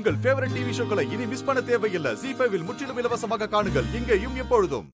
உங்கள் favourite TV ஷோக்களை இனி miss பண்ண தேவையில்லை ஜி ஃபைவில் முற்றிலும் இலவசமாக காணுங்கள் இங்கேயும் எப்பொழுதும்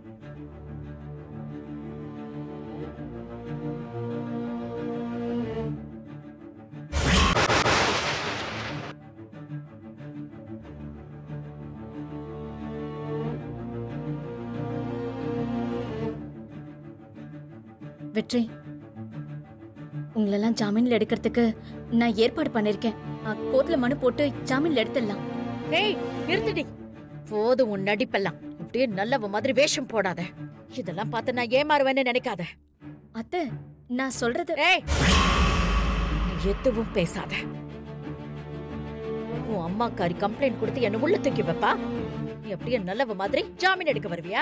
வெற்றி உங்களெல்லாம் ஜாமீன்ல எடுக்கிறதுக்கு நான் ஏற்பாடு பண்ணிருக்கேன் கோர்ட்ல மனு போட்டு ஜாமீன்ல எடுத்துடலாம் ஏய் நிறுத்துடி போதும் உன் நடிப்பெல்லாம் இப்படியே நல்லவ மாதிரி வேஷம் போடாத இதெல்லாம் பார்த்து நான் ஏமாறுவேன்னு நினைக்காத அத்தை நான் சொல்றது ஏய் நீ எதுவும் பேசாத உன் அம்மாக்காரி கம்ப்ளைண்ட் கொடுத்து என்ன உள்ள தூக்கி வைப்பா நீ அப்படியே நல்லவ மாதிரி ஜாமீன் எடுக்க வருவியா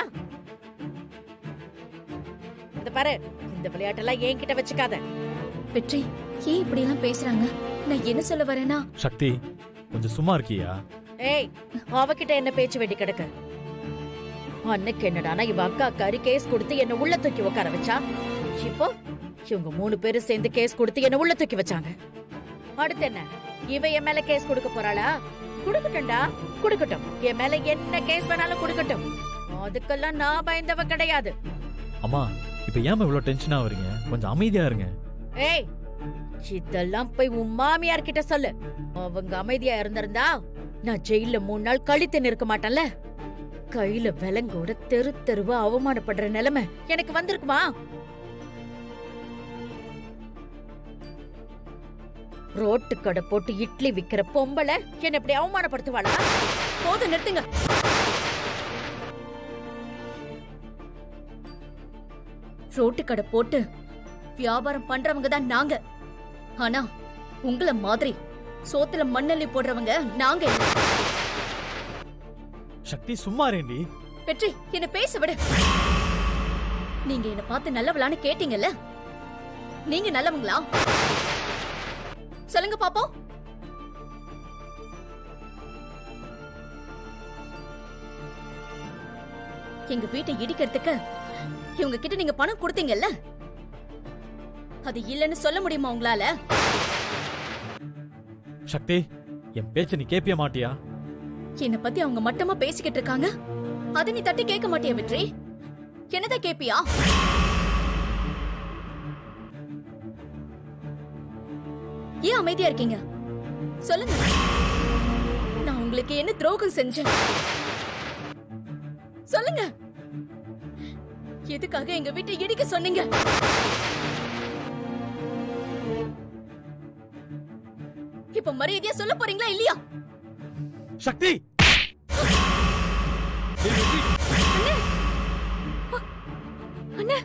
இந்த பாரு இந்த விளையாட்டெல்லாம் என்கிட்ட வச்சுக்காத வெற்றி ஏன் இப்படி எல்லாம் பேசுறாங்க நான் என்ன சொல்ல வரேன்னா சக்தி கொஞ்சம் சும்மா இருக்கியா ஏய் அவகிட்ட என்ன பேச்சு வெட்டி கிடக்கு அன்னைக்கு என்னடானா இவ அக்கா அக்காரி கேஸ் கொடுத்து என்ன உள்ள தூக்கி உட்கார வச்சா இப்போ இவங்க மூணு பேரும் சேர்ந்து கேஸ் கொடுத்து என்ன உள்ள தூக்கி வச்சாங்க அடுத்து என்ன இவ என் மேல கேஸ் கொடுக்க போறாளா குடுக்கட்டும்டா குடுக்கட்டும் என் மேல என்ன கேஸ் வேணாலும் குடுக்கட்டும் அதுக்கெல்லாம் நான் பயந்தவ கிடையாது அம்மா இப்ப ஏமா இவ்வளவு டென்ஷனா வரீங்க கொஞ்சம் அமைதியா இருங்க ஏய் இதெல்லாம் போய் உன் மாமியார் கிட்ட சொல்லு அவங்க அமைதியா இருந்திருந்தா நான் ஜெயில மூணு நாள் கழித்து நிற்க மாட்டேன்ல கையில விலங்கோட தெரு தெருவா அவமானப்படுற நிலைமை எனக்கு வந்திருக்குமா ரோட்டு கடை போட்டு இட்லி விக்கிற பொம்பளை என்ன இப்படி அவமானப்படுத்துவாளா போதும் நிறுத்துங்க ரோட்டு கடை போட்டு வியாபாரம் பண்றவங்க தான் நாங்க ஆனா உங்கள மாதிரி சோத்துல மண்ணெண்ணெய் போடுறவங்க நாங்க இல்ல. சக்தி சும்மா ரேண்டி வெற்றி என்ன பேச விடு நீங்க என்ன பார்த்து நல்லவளான்னு கேட்டீங்கல்ல நீங்க நல்லவங்களா சொல்லுங்க பாப்போம் எங்க வீட்டை இடிக்கிறதுக்கு இவங்க கிட்ட நீங்க பணம் கொடுத்தீங்கல்ல அது இல்லைன்னு சொல்ல முடியுமா உங்களால சக்தி என் பேச்ச நீ கேப்பிய மாட்டியா என்ன பத்தி அவங்க மட்டமா பேசிக்கிட்டு இருக்காங்க அத நீ தட்டி கேட்க மாட்டியா வெற்றி என்னதான் கேப்பியா ஏன் அமைதியா இருக்கீங்க சொல்லுங்க நான் உங்களுக்கு என்ன துரோகம் செஞ்சேன் சொல்லுங்க எதுக்காக எங்க வீட்டை இடிக்க சொன்னீங்க இப்ப மரியாதையா சொல்ல போறீங்களா இல்லையா சக்தி அண்ணே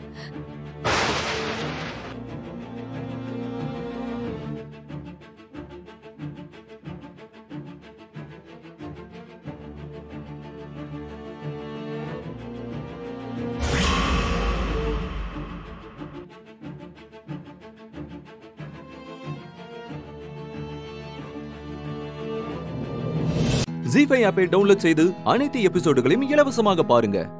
ஜி ஃபைவ் ஆப்பை டவுன்லோட் செய்து அனைத்து எபிசோடுகளையும் இலவசமாக பாருங்க